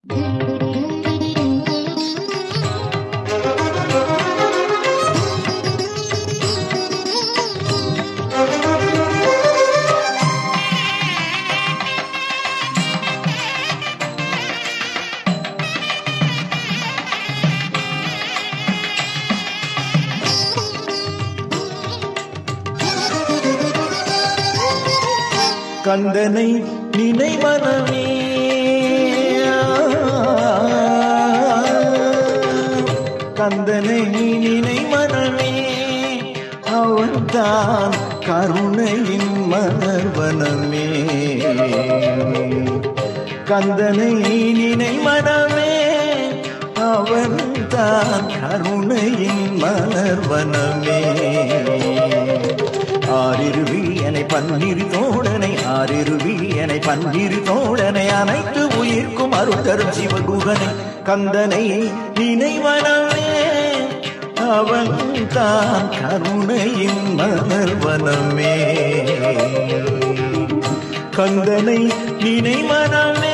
கந்தனை நினைவனமே கந்தனை நினைவனமே அவன்தான் கருணையின் மலர்வனமே கந்தனை நினைவனமே அவன்தான் கருணையின் மலர்வனமே ஆறிருவி எனை பன்னிரு தோழனை ஆறிருவி எனை பன்னிரு தோழனை அனைத்து உயிர்க்கும் அருள் தரும் சிவகுகனை கந்தனை நினைவனமே அவன் தான் கருணையின் மலர்வனமே கந்தனை நினைவனமே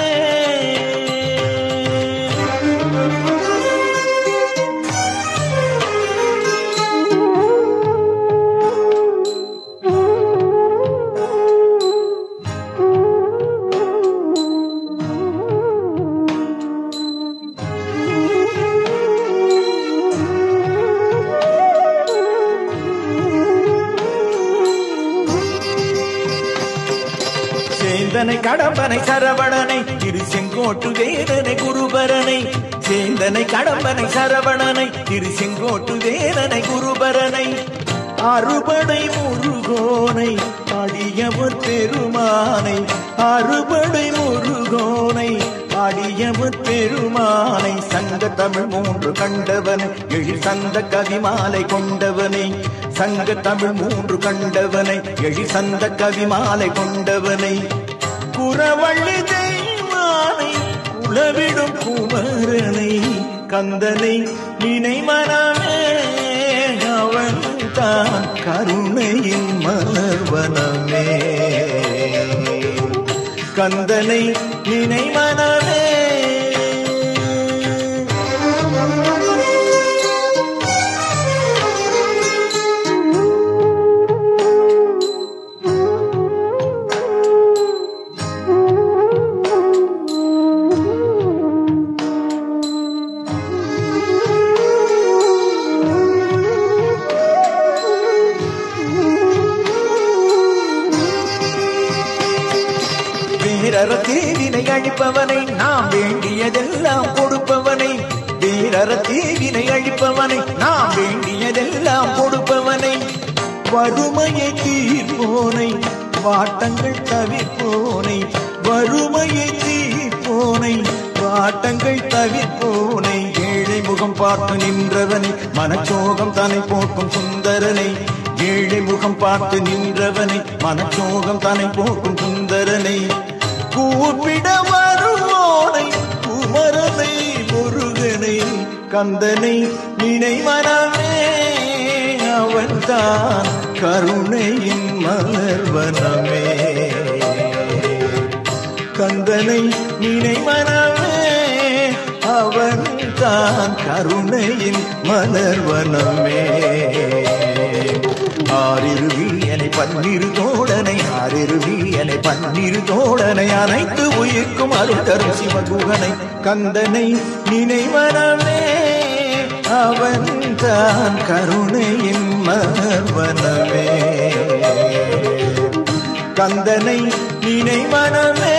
சேந்தனை கடம்பனை சரவணனை திரு செங்கோட்டு வேதனை குருபரனை சேந்தனை கடம்பனை சரவணனை திரு செங்கோட்டு வேதனை குருபரனை அறுபடை முருகோனை அடியவர் பெருமானை அறுபடை முருகோனை அடியவர் பெருமானை சங்க தமிழ் மூன்று கண்டவனை எழில் சந்த கவிமாலை கொண்டவனை சங்க தமிழ் மூன்று கண்டவனை எழில் சந்த கவிமாலை கொண்டவனை குறவள்ளி தெய்வானை குலவிடும் குமரனை கந்தனை நினைமனமே அவன் தான் கருணையின் மலர்வனமே கந்தனை நினைமனமே வீரர தீவினை அழிப்பவனை நாம் வேண்டியதெல்லாம் கொடுப்பவனை வீரர தீவினை அழிப்பவனை நாம் வேண்டியதெல்லாம் கொடுப்பவனை வறுமையை தீர்ப்போனை வாட்டங்கள் தவிர்ப்போனை வறுமையை தீர்ப்போனை வாட்டங்கள் தவிர்ப்போனை ஏழை முகம் பார்த்து நின்றவனை மனச்சோகம் தனை போக்கும் சுந்தரனை ஏழை முகம் பார்த்து நின்றவனை மனச்சோகம் தனை போக்கும் சுந்தரனை கூப்பிட வருவோனை குமரனை முருகனை கந்தனை நினைவனமே அவன்தான் கருணையின் மலர்வனமே கந்தனை நினைவனமே அவன் தான் கருணையின் மலர்வனமே ஆறிருவி எனை பன்னிரு தோழனை ஆறிருவி எனை பன்னிரு தோழனை அனைத்து உயிர்க்கும் அருள் தரும் சிவகுகனை கந்தனை நினைவனமே அவன் தான் கருணையின் மலர்வனமே கந்தனை நினைவனமே